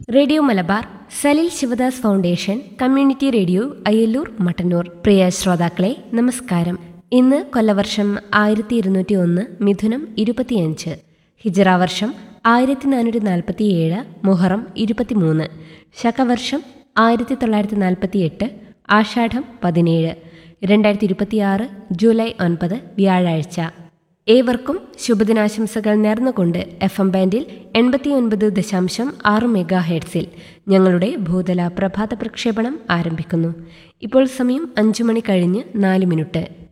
radio Malabar Salil Sivadas foundation community radio Ayyallur Mattannur പ്രിയ ശ്രോതാക്കളെ നമസ്കാരം ഇന്ന് കൊല്ലവർഷം ആയിരത്തി ഇരുന്നൂറ്റി ഒന്ന് മിഥുനം ഇരുപത്തിയഞ്ച് ഹിജറ വർഷം ആയിരത്തി നാനൂറ്റി നാൽപ്പത്തിയേഴ് മുഹറം ഇരുപത്തിമൂന്ന് ശകവർഷം ആയിരത്തി തൊള്ളായിരത്തി നാൽപ്പത്തി എട്ട് ആഷാഢം പതിനേഴ് രണ്ടായിരത്തി ഇരുപത്തിയാറ് ജൂലൈ ഒൻപത് വ്യാഴാഴ്ച ഏവർക്കും ശുഭദിനാശംസകൾ നേർന്നുകൊണ്ട് എഫ് എം ബാൻഡിൽ എൺപത്തിയൊൻപത് ദശാംശം ആറ് മെഗാ ഹെഡ്സിൽ ഞങ്ങളുടെ ഭൂതല പ്രഭാത പ്രക്ഷേപണം ആരംഭിക്കുന്നു ഇപ്പോൾ സമയം അഞ്ചു മണി കഴിഞ്ഞ് നാല് മിനിറ്റ്